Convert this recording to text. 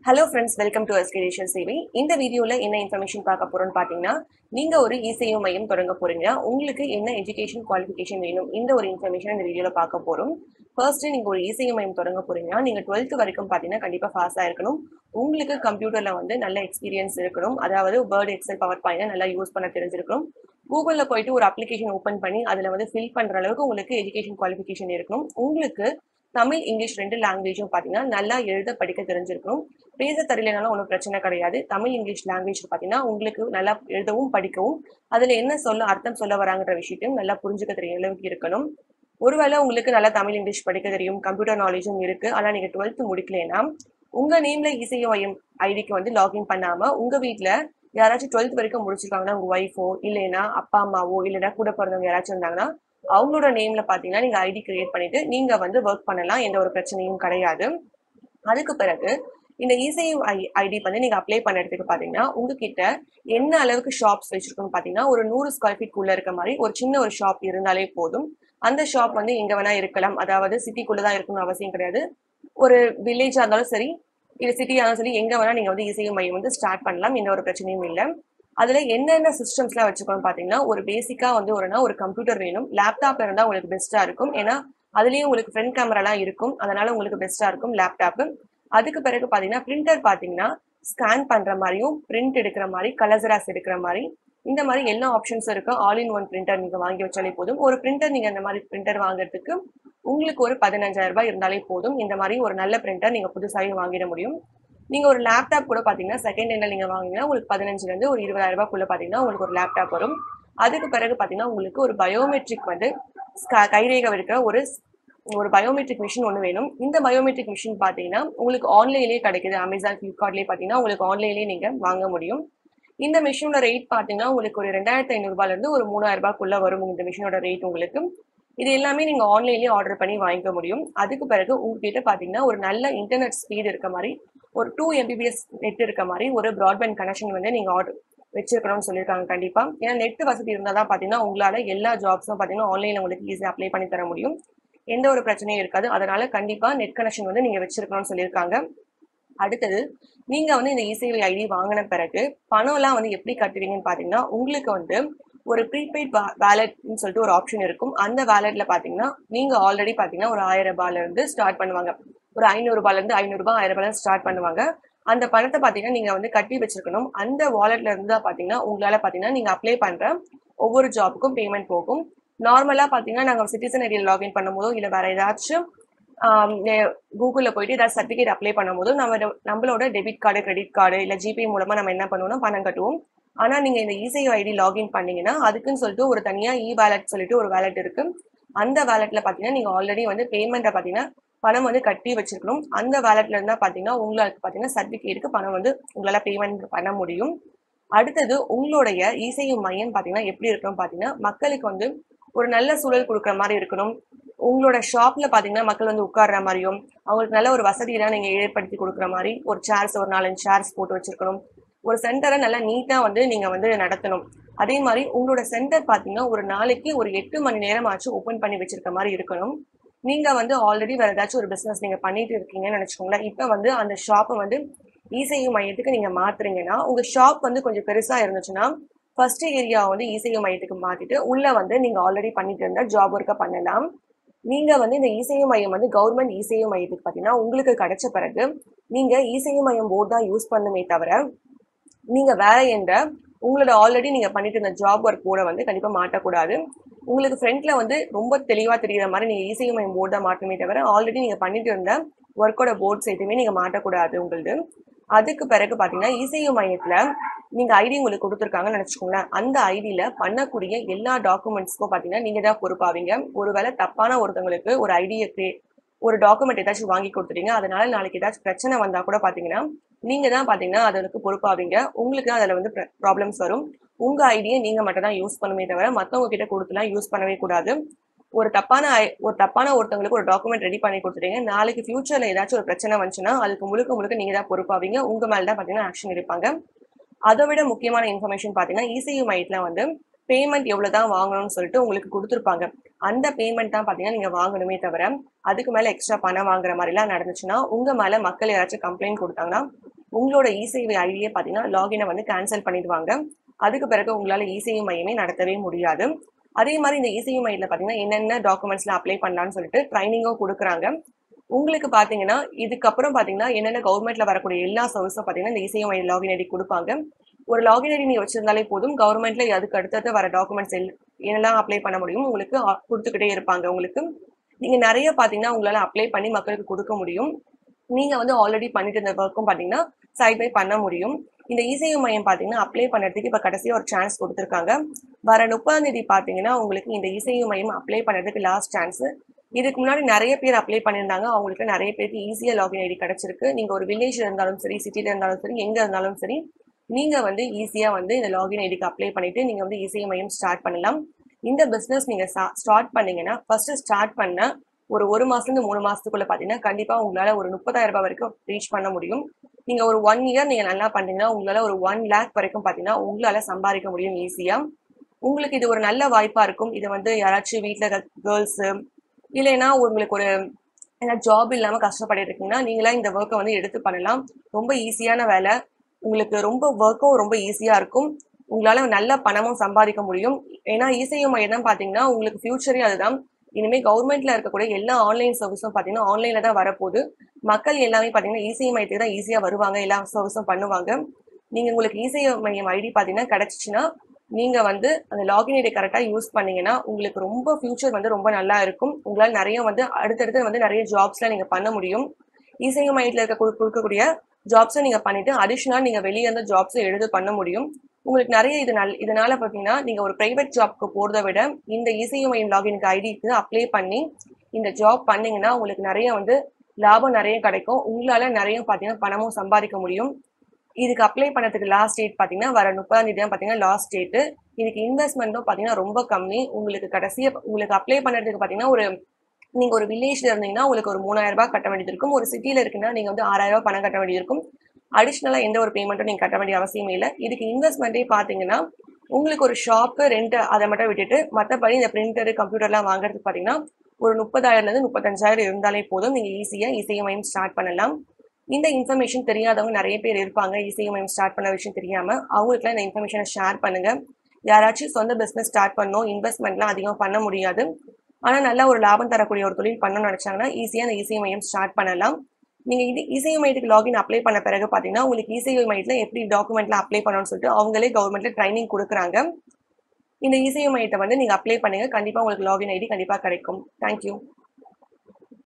hello friends welcome to எஸ்கேஷன் சேவை இந்த வீடியோவில் என்ன இன்ஃபர்மேஷன் பார்க்க போறோம்னு பார்த்தீங்கன்னா நீங்கள் ஒரு இசையோ மையம் தொடங்க போறீங்க உங்களுக்கு என்ன எஜுகேஷன் குவாலிஃபிகேஷன் வேணும் இந்த ஒரு இன்ஃபர்மேஷன் இந்த வீடியோவில் பார்க்க போகிறோம் ஃபர்ஸ்ட் நீங்கள் ஒரு இசையோ மையம் தொடங்க போறீங்கன்னா நீங்கள் டுவெல்த் வரைக்கும் பார்த்தீங்கன்னா கண்டிப்பாக பாஸ் ஆயிருக்கணும் உங்களுக்கு கம்ப்யூட்டரில் வந்து நல்ல எக்ஸ்பீரியன்ஸ் இருக்கணும் அதாவது வேர்ட் எக்ஸல் பவர் பாயிண்ட் நல்லா யூஸ் பண்ண தெரிஞ்சிருக்கணும் கூகுளில் போயிட்டு ஒரு அப்ளிகேஷன் ஓப்பன் பண்ணி அதில் வந்து ஃபில் பண்ணுற அளவுக்கு உங்களுக்கு எஜுகேஷன் குவாலிஃபிகேஷன் இருக்கணும் உங்களுக்கு தமிழ் இங்கிலீஷ் ரெண்டு லாங்குவேஜும் பார்த்தீங்கன்னா நல்லா எழுத படிக்க தெரிஞ்சிருக்கணும் பேச தெரியலனாலும் ஒன்றும் பிரச்சனை கிடையாது தமிழ் இங்கிலீஷ் லாங்குவேஜ் பார்த்தீங்கன்னா உங்களுக்கு நல்லா எழுதவும் படிக்கவும் அதில் என்ன சொல்ல அர்த்தம் சொல்ல வராங்கன்ற விஷயத்தையும் நல்லா புரிஞ்சுக்க தெரிய அளவுக்கு இருக்கணும் ஒருவேளை உங்களுக்கு நல்லா தமிழ் இங்கிலீஷ் படிக்க தெரியும் கம்ப்யூட்டர் நாலேஜும் இருக்கு ஆனால் நீங்கள் டுவெல்த்து முடிக்கலைன்னா உங்கள் நேமில் இசையோ ஐஎம் ஐடிக்கு வந்து லாகின் பண்ணாமல் உங்கள் வீட்டில் யாராச்சும் டுவெல்த் வரைக்கும் முடிச்சிருக்காங்கன்னா உங்கள் ஒய்ஃபோ இல்லைன்னா அப்பா அம்மாவோ இல்லைன்னா கூட பிறந்தவங்க யாராச்சும் இருந்தாங்கன்னா அவங்களோட நேம்ல பாத்தீங்கன்னா நீங்க ஐடி கிரியேட் பண்ணிட்டு நீங்க வந்து ஒர்க் பண்ணலாம் எந்த ஒரு பிரச்சனையும் கிடையாது அதுக்கு பிறகு இந்த இசை ஐடி வந்து நீங்க அப்ளை பண்ணுறதுக்கு பாத்தீங்கன்னா உங்ககிட்ட என்ன அளவுக்கு ஷாப்ஸ் வச்சிருக்கோம் பாத்தீங்கன்னா ஒரு நூறு ஸ்கொயர் ஃபீட் குள்ள இருக்க மாதிரி ஒரு சின்ன ஒரு ஷாப் இருந்தாலே போதும் அந்த ஷாப் வந்து எங்க வேணா இருக்கலாம் அதாவது சிட்டிக்குள்ளதான் இருக்கணும்னு அவசியம் கிடையாது ஒரு வில்லேஜா இருந்தாலும் சரி இல்ல சிட்டியா இருந்தாலும் சரி எங்க வேணா நீங்க வந்து இசை மையம் வந்து ஸ்டார்ட் பண்ணலாம் எந்த ஒரு பிரச்சனையும் இல்லை அதுல என்னென்ன சிஸ்டம்ஸ்லாம் வச்சுக்கணும் பாத்தீங்கன்னா ஒரு பேசிக்கா வந்து ஒருனா ஒரு கம்ப்யூட்டர் வேணும் லேப்டாப் இருந்தா உங்களுக்கு பெஸ்டா இருக்கும் ஏன்னா அதுலயும் உங்களுக்கு ஃப்ரண்ட் கேமராலாம் இருக்கும் அதனால உங்களுக்கு பெஸ்டா இருக்கும் லேப்டாப் அதுக்கு பிறகு பாத்தீங்கன்னா பிரிண்டர் பாத்தீங்கன்னா ஸ்கேன் பண்ற மாதிரியும் பிரிண்ட் எடுக்கிற மாதிரி கலர்ஸராஸ் எடுக்கிற மாதிரி இந்த மாதிரி எல்லா ஆப்ஷன்ஸும் இருக்கு ஆல் இன் ஒன் பிரிண்டர் நீங்க வாங்கி வச்சாலே போதும் ஒரு பிரிண்டர் நீங்க இந்த மாதிரி பிரிண்டர் வாங்குறதுக்கு உங்களுக்கு ஒரு பதினஞ்சாயிரம் ரூபாய் இருந்தாலே போதும் இந்த மாதிரி ஒரு நல்ல பிரிண்டர் நீங்க புதுசாகவே வாங்கிட முடியும் நீங்க ஒரு லேப்டாப் கூட பாத்தீங்கன்னா செகண்ட் ஹேண்ட்ல நீங்க வாங்கினீங்கன்னா உங்களுக்கு பதினஞ்சுல இருந்து ஒரு இருபதாயிரம் ரூபாய்க்குள்ள பாத்தீங்கன்னா உங்களுக்கு ஒரு லேப்டாப் வரும் அதுக்கு பிறகு பாத்தீங்கன்னா உங்களுக்கு ஒரு பயோமெட்ரிக் வந்து ஸ்க- கைரேகை இருக்கிற ஒரு ஒரு பயோமெட்ரிக் மிஷின் ஒன்று வேணும் இந்த பயோமெட்ரிக் மிஷின் பார்த்தீங்கன்னா உங்களுக்கு ஆன்லைன்லேயே கிடைக்குது அமேசான் ஃப்ளிப்கார்ட்லேயே பார்த்தீங்கன்னா உங்களுக்கு ஆன்லைன்லேயே நீங்கள் வாங்க முடியும் இந்த மிஷினோட ரேட் பார்த்தீங்கன்னா உங்களுக்கு ஒரு ரெண்டாயிரத்தி ஐநூறுபாலேருந்து ஒரு மூணாயிரம் ரூபாய்க்குள்ள வரும் இந்த மிஷினோட ரேட் உங்களுக்கு இது எல்லாமே நீங்கள் ஆன்லைன்லேயே ஆர்டர் பண்ணி வாங்கிக்க முடியும் அதுக்கு பிறகு உங்ககிட்ட பார்த்தீங்கன்னா ஒரு நல்ல இன்டர்நெட் ஸ்பீடு இருக்க மாதிரி ஒரு டூ எம்பிபிஎஸ் நெட் இருக்க மாதிரி ஒரு ப்ராட்பேண்ட் கனெக்ஷன் வந்து நீங்கள் ஆர்டர் வச்சிருக்கணும்னு சொல்லியிருக்காங்க கண்டிப்பா ஏன்னா நெட் வசதி இருந்தால் தான் பார்த்தீங்கன்னா உங்களால எல்லா ஜாப்ஸும் பார்த்தீங்கன்னா ஆன்லைனில் உங்களுக்கு ஈஸியாக அப்ளை பண்ணி தர முடியும் எந்த ஒரு பிரச்சனையும் இருக்காது அதனால கண்டிப்பா நெட் கனெக்ஷன் வந்து நீங்க வச்சிருக்கணும்னு சொல்லியிருக்காங்க அடுத்தது நீங்க வந்து இந்த இசேவை ஐடி வாங்கின பிறகு பணம்லாம் வந்து எப்படி கட்டுவீங்கன்னு பாத்தீங்கன்னா உங்களுக்கு வந்து ஒரு ப்ரீபெய்ட் வேலட்னு சொல்லிட்டு ஒரு ஆப்ஷன் இருக்கும் அந்த வேலட்ல பாத்தீங்கன்னா நீங்க ஆல்ரெடி பாத்தீங்கன்னா ஒரு ஆயிரம் ரூபாயில இருந்து ஸ்டார்ட் பண்ணுவாங்க ஒரு ஐநூறு ரூபாயில இருந்து ஐநூறு ரூபாய் ஆயிரம் ரூபாயில ஸ்டார்ட் பண்ணுவாங்க அந்த பணத்தை பாத்தீங்கன்னா நீங்க வந்து கட்டி வச்சிருக்கணும் அந்த வாலெட்ல இருந்து தான் பாத்தீங்கன்னா உங்களால பாத்தீங்கன்னா நீங்க அப்ளை பண்ற ஒவ்வொரு ஜாபுக்கும் பேமெண்ட் போகும் நார்மலா பாத்தீங்கன்னா நாங்க சிட்டிசன் ஐடியில் லாகின் பண்ணும்போதோ இல்ல வேற ஏதாச்சும் கூகுளில் போயிட்டு ஏதாவது சர்டிஃபிகேட் அப்ளை பண்ணும்போது நம்ம நம்மளோட டெபிட் கார்டு கிரெடிட் கார்டு இல்லை ஜிபே மூலமா நம்ம என்ன பண்ணுவோம்னா பணம் கட்டுவோம் ஆனா நீங்க இந்த இசையோ ஐடி லாகின் பண்ணீங்கன்னா அதுக்குன்னு சொல்லிட்டு ஒரு தனியா இ வேலட் சொல்லிட்டு ஒரு வேலட் இருக்கு அந்த வேலட்ல பாத்தீங்கன்னா நீங்க ஆல்ரெடி வந்து பேமெண்ட்டை பாத்தீங்கன்னா பணம் வந்து கட்டி வச்சிருக்கணும் அந்த வேலட்ல இருந்தா பாத்தீங்கன்னா உங்களுக்கு பாத்தீங்கன்னா சர்டிஃபிகேட்டுக்கு பணம் வந்து உங்களால பேமெண்ட் பண்ண முடியும் அடுத்தது உங்களுடைய இசையும் மையம் பாத்தீங்கன்னா எப்படி இருக்கணும் பாத்தீங்கன்னா மக்களுக்கு வந்து ஒரு நல்ல சூழல் கொடுக்குற மாதிரி இருக்கணும் உங்களோட ஷாப்ல பாத்தீங்கன்னா மக்கள் வந்து உட்கார்ற மாதிரியும் அவங்களுக்கு நல்ல ஒரு வசதியெல்லாம் நீங்க ஏற்படுத்தி கொடுக்குற மாதிரி ஒரு சேர்ஸ் ஒரு நாலஞ்சு சேர்ஸ் போட்டு வச்சிருக்கணும் ஒரு சென்டரை நல்லா நீட்டா வந்து நீங்க வந்து நடத்தணும் அதே மாதிரி உங்களோட சென்டர் பாத்தீங்கன்னா ஒரு நாளைக்கு ஒரு எட்டு மணி நேரம் ஆச்சு ஓப்பன் பண்ணி வச்சிருக்க மாதிரி இருக்கணும் நீங்க வந்து ஆல்ரெடி வேற ஏதாச்சும் ஒரு பிசினஸ் நீங்க பண்ணிட்டு இருக்கீங்கன்னு நினைச்சுக்கோங்களேன் இப்ப வந்து அந்த ஷாப்பை வந்து இசையு மையத்துக்கு நீங்க மாத்துறீங்கன்னா உங்க ஷாப் வந்து கொஞ்சம் பெருசா இருந்துச்சுன்னா ஃபர்ஸ்ட் ஏரியா வந்து இசையு மையத்துக்கு மாத்திட்டு உள்ள வந்து நீங்க ஆல்ரெடி பண்ணிட்டு இருந்த ஜாப் ஒர்க்கை பண்ணலாம் நீங்க வந்து இந்த இசையு மையம் வந்து கவர்மெண்ட் இசையு மையத்துக்கு பாத்தீங்கன்னா உங்களுக்கு கிடைச்ச பிறகு நீங்க இசையு மையம் போர்டு தான் யூஸ் பண்ணுமே தவிர நீங்க வேற எந்த உங்களோட ஆல்ரெடி நீங்க பண்ணிட்டு இருந்த ஜாப் ஒர்க் கூட வந்து கண்டிப்பா மாட்டக்கூடாது உங்களுக்கு ஃப்ரண்ட்ல வந்து ரொம்ப தெளிவா தெரியுற மாதிரி நீங்க இசையு மையம் போர்டு தான் மாட்டணுமே தவிர ஆல்ரெடி நீங்க பண்ணிட்டு இருந்த ஒர்க்கோட போர்ட்ஸ் எதுவுமே நீங்க மாட்டக்கூடாது உங்களது அதுக்கு பிறகு பாத்தீங்கன்னா இசையு மையத்துல நீங்க ஐடி உங்களுக்கு கொடுத்துருக்காங்கன்னு நினைச்சுக்கோங்களேன் அந்த ஐடியில பண்ணக்கூடிய எல்லா டாக்குமெண்ட்ஸ்க்கும் பாத்தீங்கன்னா நீங்க தான் பொறுப்பாவீங்க ஒருவேளை தப்பான ஒருத்தவங்களுக்கு ஒரு ஐடியை ஒரு டாக்குமெண்ட் ஏதாச்சும் வாங்கி கொடுத்துட்டீங்க அதனால நாளைக்கு ஏதாச்சும் பிரச்சனை வந்தா கூட பாத்தீங்கன்னா நீங்க தான் பாத்தீங்கன்னா அதற்கு பொறுப்பாவீங்க உங்களுக்கு தான் அதுல வந்து ப்ராப்ளம்ஸ் வரும் உங்க ஐடியை நீங்க மட்டும் தான் யூஸ் பண்ணுமே தவிர மத்தவங்க கிட்ட கொடுத்துலாம் யூஸ் பண்ணவே கூடாது ஒரு தப்பான ஐ- ஒரு தப்பான ஒருத்தவங்களுக்கு ஒரு டாக்குமெண்ட் ரெடி பண்ணி கொடுத்துட்டீங்க நாளைக்கு ஃபியூச்சர்ல ஏதாச்சும் ஒரு பிரச்சனை வந்துச்சுன்னா அதுக்கு முழுக்க முழுக்க நீங்க தான் பொறுப்பாவீங்க உங்க மேல தான் பாத்தீங்கன்னா ஆக்ஷன் எடுப்பாங்க அதை விட முக்கியமான இன்ஃபர்மேஷன் பாத்தீங்கன்னா இசியு மைட்ல வந்து பேமெண்ட் எவ்வளவு தான் வாங்கணும்னு சொல்லிட்டு உங்களுக்கு கொடுத்துருப்பாங்க அந்த பேமெண்ட் தான் பாத்தீங்கன்னா நீங்க வாங்கணுமே தவிர அதுக்கு மேல எக்ஸ்ட்ரா பணம் வாங்குற மாதிரி எல்லாம் நடந்துச்சுன்னா உங்க மேல மக்கள் யாராச்சும் கம்ப்ளைண்ட் கொடுத்தாங்கன்னா உங்களோட இசேவை ஐடியை பார்த்தீங்கன்னா லாகினை வந்து கேன்சல் பண்ணிடுவாங்க அதுக்கு பிறகு உங்களால் இசேவை மையமே நடத்தவே முடியாது அதே மாதிரி இந்த இசேவை மையத்தில் பார்த்தீங்கன்னா என்னென்ன டாக்குமெண்ட்ஸ்லாம் அப்ளை பண்ணலாம்னு சொல்லிட்டு ட்ரைனிங்கும் கொடுக்குறாங்க உங்களுக்கு பார்த்தீங்கன்னா இதுக்கப்புறம் பார்த்தீங்கன்னா என்னென்ன கவர்மெண்ட்ல வரக்கூடிய எல்லா சர்வீஸும் பார்த்தீங்கன்னா இந்த இசேவை மையம் லாகின் ஐடி கொடுப்பாங்க ஒரு லாகின் ஐடி நீங்கள் வச்சிருந்தாலே போதும் கவர்மெண்ட்ல அதுக்கு அடுத்தடுத்து வர டாக்குமெண்ட்ஸ் எல் என்னெல்லாம் அப்ளை பண்ண முடியும் உங்களுக்கு ஆ- கொடுத்துக்கிட்டே இருப்பாங்க உங்களுக்கு நீங்கள் நிறைய பார்த்தீங்கன்னா உங்களால் அப்ளை பண்ணி மக்களுக்கு கொடுக்க முடியும் நீங்கள் வந்து ஆல்ரெடி பண்ணிட்டு இருந்த ஒர்க்கும் பார்த்தீங்கன்னா சைட் பை பண்ண முடியும் இந்த இசேவை மையம் பார்த்தீங்கன்னா அப்ளை பண்ணுறதுக்கு இப்போ கடைசியாக ஒரு சான்ஸ் கொடுத்துருக்காங்க வர முப்பதாம் தேதி பார்த்தீங்கன்னா உங்களுக்கு இந்த இசேவை மையம் அப்ளை பண்ணுறதுக்கு லாஸ்ட் சான்ஸ் இதுக்கு முன்னாடி நிறைய பேர் அப்ளை பண்ணியிருந்தாங்க அவங்களுக்கு நிறைய பேருக்கு ஈஸியாக லாகின் ஐடி கிடைச்சிருக்கு நீங்கள் ஒரு வில்லேஜில் இருந்தாலும் சரி சிட்டியில் இருந்தாலும் சரி எங்கே இருந்தாலும் சரி நீங்கள் வந்து ஈஸியாக வந்து இந்த லாகின் ஐடிக்கு அப்ளை பண்ணிவிட்டு நீங்கள் வந்து இசேவை மையம் ஸ்டார்ட் பண்ணலாம் இந்த பிஸ்னஸ் நீங்கள் ஸ்டார்ட் பண்ணீங்கன்னா ஃபர்ஸ்ட் ஸ்டார்ட் பண்ண ஒரு ஒரு மாசத்துலேருந்து மூணு மாசத்துக்குள்ள பார்த்தீங்கன்னா கண்டிப்பாக உங்களால் ஒரு முப்பதாயிரம் ரூபாய் வரைக்கும் ரீச் பண்ண முடியும் நீங்கள் ஒரு ஒன் இயர் நீங்கள் நல்லா பண்ணீங்கன்னா உங்களால் ஒரு ஒன் லேக் வரைக்கும் பார்த்தீங்கன்னா உங்களால் சம்பாதிக்க முடியும் ஈஸியாக உங்களுக்கு இது ஒரு நல்ல வாய்ப்பாக இருக்கும் இது வந்து யாராச்சும் வீட்டில் கேர்ள்ஸு இல்லைன்னா உங்களுக்கு ஒரு ஏன்னா ஜாப் இல்லாமல் கஷ்டப்பட்டு இருக்கீங்கன்னா நீங்களா இந்த ஒர்க்கை வந்து எடுத்து பண்ணலாம் ரொம்ப ஈஸியான வேலை உங்களுக்கு ரொம்ப ஒர்க்கும் ரொம்ப ஈஸியாக இருக்கும் உங்களால் நல்ல பணமும் சம்பாதிக்க முடியும் ஏன்னா இசையும் மையம் தான் பார்த்தீங்கன்னா உங்களுக்கு ஃபியூச்சரே அதுதான் இனிமேல் கவர்மெண்ட்ல இருக்கக்கூடிய எல்லா ஆன்லைன் சர்வீஸும் பார்த்தீங்கன்னா ஆன்லைனில் தான் வரப்போகுது மக்கள் எல்லாமே பார்த்தீங்கன்னா இசை மையத்துக்கு தான் ஈஸியாக வருவாங்க எல்லா சர்வீஸும் பண்ணுவாங்க நீங்கள் உங்களுக்கு இசை மையம் ஐடி பார்த்தீங்கன்னா கிடச்சிச்சின்னா நீங்கள் வந்து அந்த லாகின் ஐடி கரெக்டாக யூஸ் பண்ணீங்கன்னா உங்களுக்கு ரொம்ப ஃபியூச்சர் வந்து ரொம்ப நல்லா இருக்கும் உங்களால் நிறைய வந்து அடுத்தடுத்து வந்து நிறைய ஜாப்ஸ்லாம் நீங்கள் பண்ண முடியும் இசை மையத்தில் இருக்க கொடு- கொடுக்கக்கூடிய ஜாப்ஸை நீங்கள் பண்ணிட்டு அடிஷ்னலாக நீங்கள் வெளியே இருந்த ஜாப்ஸை எழுத பண்ண முடியும் உங்களுக்கு நிறைய இது நல் இதனால பார்த்தீங்கன்னா நீங்கள் ஒரு ப்ரைவேட் ஜாப்க்கு போகிறத விட இந்த இசை மையம் லாகினுக்கு ஐடிக்கு அப்ளை பண்ணி இந்த ஜாப் பண்ணீங்கன்னா உங்களுக்கு நிறைய வந்து லாபம் நிறைய கிடைக்கும் உங்களால் நிறைய பார்த்தீங்கன்னா பணமும் சம்பாதிக்க முடியும் இதுக்கு அப்ளை பண்ணதுக்கு லாஸ்ட் டேட் பார்த்தீங்கன்னா வர முப்பதாம் தேதி தான் பார்த்தீங்கன்னா லாஸ்ட் டேட்டு இதுக்கு இன்வெஸ்ட்மெண்ட்டும் பார்த்தீங்கன்னா ரொம்ப கம்மி உங்களுக்கு கடைசியாக உங்களுக்கு அப்ளை பண்ணுறதுக்கு பார்த்தீங்கன்னா ஒரு நீங்க ஒரு வில்லேஜ்ல இருந்தீங்கன்னா உங்களுக்கு ஒரு மூணாயிரம் ரூபாய் கட்ட வேண்டியது இருக்கும் ஒரு சிட்டில இருக்குன்னா நீங்க வந்து ஆறாயிரம் ரூபாய் பணம் கட்ட வேண்டியது இருக்கும் அடிஷ்னலா எந்த ஒரு பேமெண்ட்டும் நீங்க கட்ட வேண்டிய அவசியமே இல்லை இதுக்கு இன்வெஸ்ட்மெண்ட்டே பாத்தீங்கன்னா உங்களுக்கு ஒரு ஷாப்பு ரெண்ட் அதை மட்டும் விட்டுட்டு மற்றபடி இந்த பிரிண்டர் கம்ப்யூட்டர்லாம் வாங்குறதுக்கு பார்த்தீங்கன்னா ஒரு முப்பதாயிரம்ல இருந்து முப்பத்தஞ்சாயிரம் இருந்தாலே போதும் நீங்க ஈஸியா இசையமயம் ஸ்டார்ட் பண்ணலாம் இந்த இன்ஃபர்மேஷன் தெரியாதவங்க நிறைய பேர் இருப்பாங்க இசையமயம் ஸ்டார்ட் பண்ண விஷயம் தெரியாம அவங்களுக்குலாம் இந்த இன்ஃபர்மேஷனை ஷேர் பண்ணுங்க யாராச்சும் சொந்த பிஸ்னஸ் ஸ்டார்ட் பண்ணணும் இன்வெஸ்ட்மெண்ட்லாம் அதிகமாக பண்ண முடியாது ஆனால் நல்ல ஒரு லாபம் தரக்கூடிய ஒரு தொழில் பண்ணணும்னு நினச்சாங்கன்னா ஈஸியாக அந்த இசை மையம் ஸ்டார்ட் பண்ணலாம் நீங்கள் இது இசை மையத்துக்கு லாகின் அப்ளை பண்ண பிறகு பார்த்தீங்கன்னா உங்களுக்கு இசை மையத்தில் எப்படி டாக்குமெண்ட்லாம் அப்ளை பண்ணணும்னு சொல்லிட்டு அவங்களே கவர்மெண்ட்ல ட்ரைனிங் கொடுக்குறாங்க இந்த இசை மையத்தை வந்து நீங்கள் அப்ளை பண்ணுங்க கண்டிப்பாக உங்களுக்கு லாகின் ஐடி கண்டிப்பாக கிடைக்கும் தேங்க்யூ